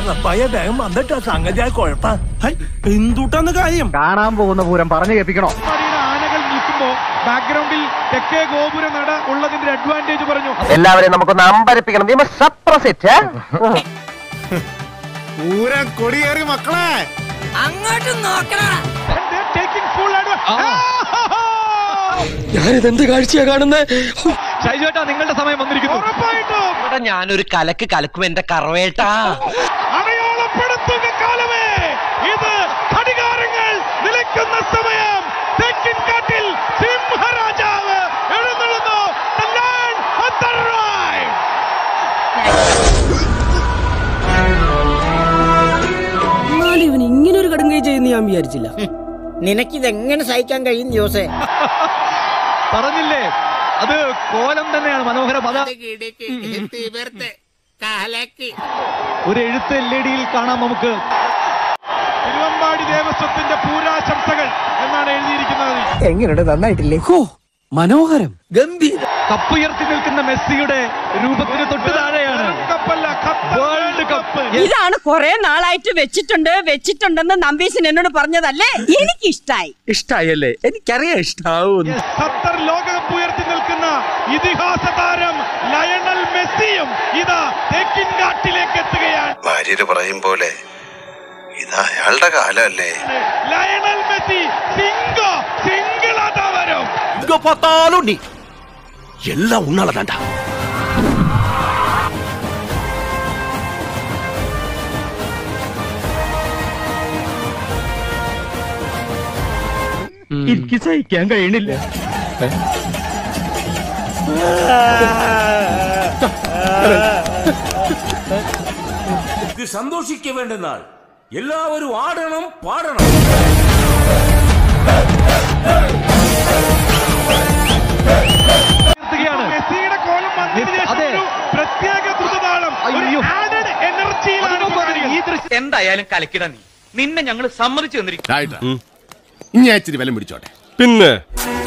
കണ്ണപ്പായ വേഗം വന്നിട്ട് സംഗതി ആ കുഴപ്പ എന്തുട്ടാന്ന് കാര്യം കാണാൻ പോകുന്ന പൂരം പറഞ്ഞു കേൾപ്പിക്കണോ മാറിയുടെ ആനകൾ നിൽക്കുമ്പോ ബാക്ക്ഗ്രൗണ്ടിൽ തെക്കേ ഗോപുര നട ഉള്ളതിന്റെ അഡ്വാൻറ്റേജ് പറഞ്ഞു എല്ലാവരെയും നമുക്കൊന്ന് അമ്പരപ്പിക്കണം we must suppress it Pooram കൊടിയേറി മക്കളെ ടേക്കിംഗ് ഫുൾ ഞാനിതെന്ത് കാഴ്ചയാ കാണുന്നത് ഷൈജേട്ടാ നിങ്ങളുടെ സമയം വന്നിരിക്കുന്നു ഉറപ്പായിട്ടും ഞാനൊരു കലക്ക് കലക്കും എന്റെ കറവേട്ടാ അടയാളപ്പെടുത്തുക കാലമേ ഇത് ഘടികാരങ്ങൾ നിലയ്ക്കുന്ന സമയം തെക്കിൻ കാട്ടിൽ സിംഹരാജാവ് എഴുന്നള്ളുന്നു The land of the right. എന്നാലും ഇവൻ ഇങ്ങനെ ഒരു കടുങ്കൈ ചെയ്യുന്ന ഞാൻ വിചാരിച്ചില്ല നിനക്കിതെങ്ങനെ സഹിക്കാൻ കഴിയും ജോസേ പറഞ്ഞില്ലേ അത് കോലം തന്നെയാണ് മനോഹരം അതാ ഒരു എഴുത്ത് എൽ ഇ ഡിയിൽ കാണാം നമുക്ക് തിരുവമ്പാടി ദേവസ്വത്തിന്റെ പൂരാശംസകൾ എന്നാണ് എഴുതിയിരിക്കുന്നത് എങ്ങനെയുണ്ട് നന്നായിട്ടില്ലേ മനോഹരം ഗംഭീര കപ്പുയർത്തി നിൽക്കുന്ന മെസ്സിയുടെ രൂപത്തിന് തൊട്ട് താഴെയാണ് കപ്പല്ല വേൾഡ് കപ്പ് ഇതാണ് കുറെ നാളായിട്ട് വെച്ചിട്ടുണ്ട് വെച്ചിട്ടുണ്ടെന്ന് നമ്പീശൻ എന്നോട് പറഞ്ഞതല്ലേ എനിക്കിഷ്ടായി ഇഷ്ടായല്ലേ എനിക്കറിയാം ഇഷ്ടാവും ഖത്തർ ലോകകപ്പ് ഉയർത്തി നിൽക്കുന്ന ഇതിഹാസ താരം ലയണൽ മെസ്സിയും ഇതാ തെക്കിൻ കാട്ടിലേക്ക് എത്തുകയാണ് ഭാര്യര് പറയും പോലെ ഇത് അയാളുടെ കാലമല്ലേ ലയണൽ മെസ്സി സിംഗോ സിംഗിൾ അതാ വരും இங்க பார்த்தாலும் நீ எல்லாம் உன்னாலதான்டா എനിക്ക് സഹിക്കാൻ കഴിയണില്ല സന്തോഷിക്ക വേണ്ട നാൾ എല്ലാവരും ആടണം പാടണം മെസ്സിയുടെ കോലം വന്നതിന് ശേഷം ഒരു പ്രത്യേക ദ്രുതതാളം ഒരു added എനർജിയിലാണ് ഇപ്പോൾ കാണിക്കുന്നത്. എന്തായാലും കലക്കിട നീ നിന്നെ ഞങ്ങൾ സമ്മതിച്ചു തന്നിരിക്കും ഇനി ഇച്ചിരി വിലം പിടിച്ചോട്ടെ പിന്നെ